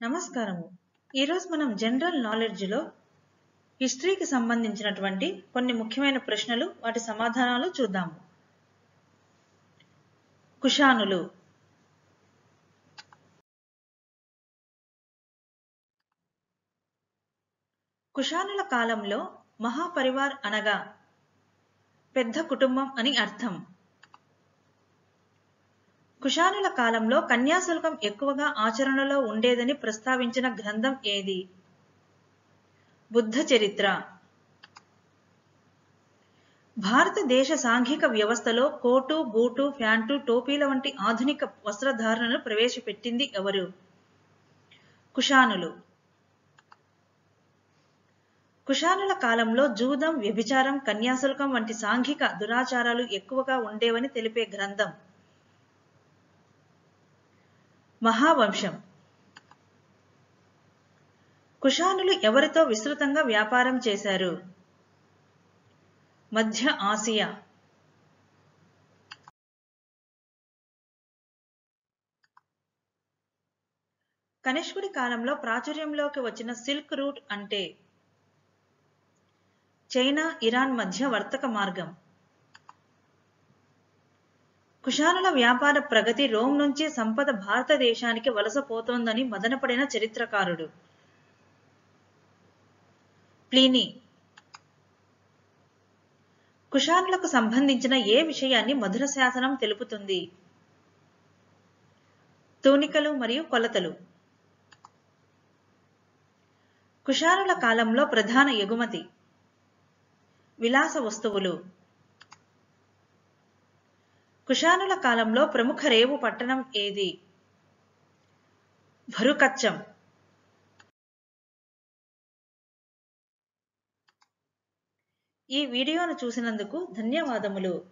నమస్కారము ఈరోజు మనం జనరల్ నాలెడ్జ్లో హిస్టరీకి సంబంధించినటువంటి కొన్ని ముఖ్యమైన ప్రశ్నలు వాటి సమాధానాలు చూద్దాము కుషానులు కుషానుల కాలంలో మహాపరివార్ అనగా పెద్ద కుటుంబం అని అర్థం కుషానుల కాలంలో కన్యాశుల్కం ఎక్కువగా ఆచరణలో ఉండేదని ప్రస్తావించిన గ్రంథం ఏది బుద్ధ చరిత్ర భారతదేశ సాంఘిక వ్యవస్థలో కోటు బూటు ఫ్యాంటు టోపీల వంటి ఆధునిక వస్త్రధారణను ప్రవేశపెట్టింది ఎవరు కుషానులు కుషానుల కాలంలో జూదం వ్యభిచారం కన్యాశుల్కం వంటి సాంఘిక దురాచారాలు ఎక్కువగా ఉండేవని తెలిపే గ్రంథం మహావంశం కుషానులు ఎవరితో విస్తృతంగా వ్యాపారం చేశారు మధ్య ఆసియా కనిష్కుడి కాలంలో ప్రాచుర్యంలోకి వచ్చిన సిల్క్ రూట్ అంటే చైనా ఇరాన్ మధ్య వర్తక మార్గం కుషానుల వ్యాపార ప్రగతి రోమ్ నుంచి సంపద భారతదేశానికి వలసపోతోందని మదనపడిన చరిత్రకారుడు ప్లీనీ కుషానులకు సంబంధించిన ఏ విషయాన్ని మధుర శాసనం తెలుపుతుంది తూనికలు మరియు కొలతలు కుషానుల కాలంలో ప్రధాన ఎగుమతి విలాస వస్తువులు కుషానుల కాలంలో ప్రముఖ రేవు పట్టణం ఏది భరుకచ్చం ఈ వీడియోను చూసినందుకు ధన్యవాదములు